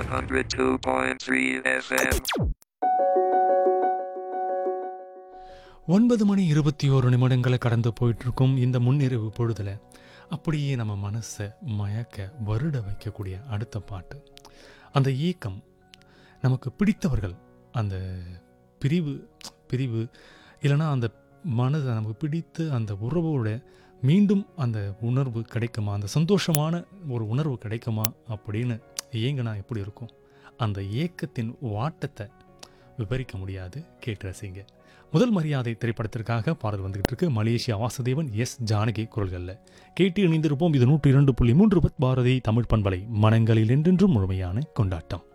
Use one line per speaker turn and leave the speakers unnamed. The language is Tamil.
102.3 FM.
ஒன்பது மணி இருபத்தி ஓரு நிமிடங்களை கடந்து போயிட்டு இருக்கும் இந்த முன்னிரவு பொழுதுல அப்படியே நம்ம மனசை மயக்க வருட வைக்கக்கூடிய அடுத்த பாட்டு அந்த ஏக்கம் நமக்கு பிடித்தவர்கள் அந்த பிரிவு பிரிவு இல்லைன்னா அந்த மனதை நமக்கு பிடித்த அந்த உறவோட மீண்டும் அந்த உணர்வு கிடைக்குமா அந்த சந்தோஷமான ஒரு உணர்வு கிடைக்குமா அப்படின்னு ஏங்கினா எப்படி இருக்கும் அந்த ஏக்கத்தின் வாட்டத்தை விவரிக்க முடியாது கேட்டு ரசிங்க முதல் மரியாதை திரைப்படத்திற்காக பாடல் வந்துகிட்டு இருக்கு மலேசியா வாசுதேவன் எஸ் ஜானகி குரல்களில் கேட்டு இணைந்திருப்போம் இது நூற்றி இரண்டு புள்ளி மூன்று பத் பாரதி தமிழ் பண்பலை மனங்களில் என்றென்றும் முழுமையான கொண்டாட்டம்